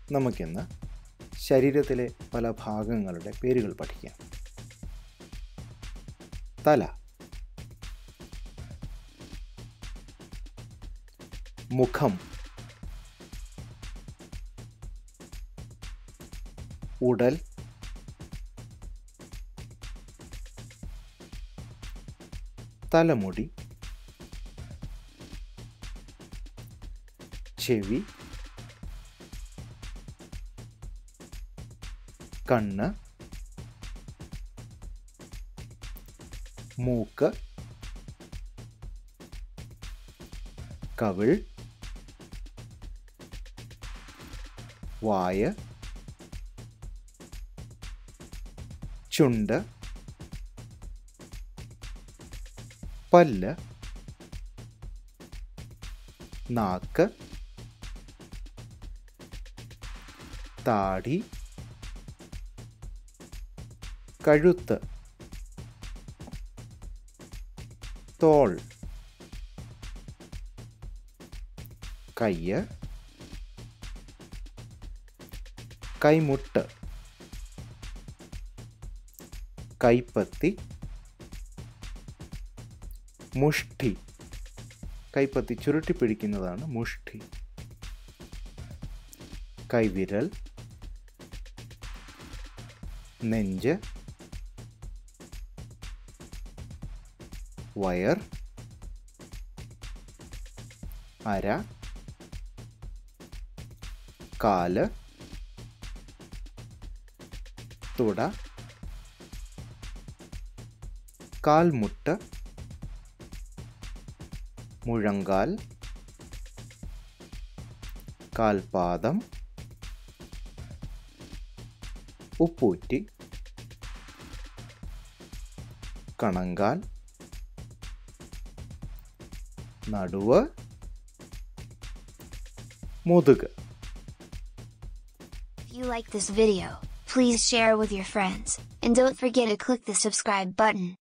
നമുക്കിന്ന് ശരീരത്തിലെ പല ഭാഗങ്ങളുടെ പേരുകൾ പഠിക്കാം തല മുഖം ഉടൽ തലമുടി ചെവി കണ്ണ് മൂക്ക് കവിൾ വായ ചുണ്ട് പല്ല് നാക്ക് താടി കഴുത്ത് തോൾ കയ്യ് കൈമുട്ട് കൈപ്പത്തി മുഷ്ടി കൈപ്പത്തി ചുരുട്ടി പിടിക്കുന്നതാണ് മുഷ്ടി കൈവിരൽ നെഞ്ച് വയർ അര കാല് തുട കാൽമുട്ട് മുഴങ്കാൽ കാൽപാദം ഉപ്പൂറ്റി കണങ്കാൽ നടുവ് മുതുക് If you like this video, please share with your friends, and don't forget to click the subscribe button.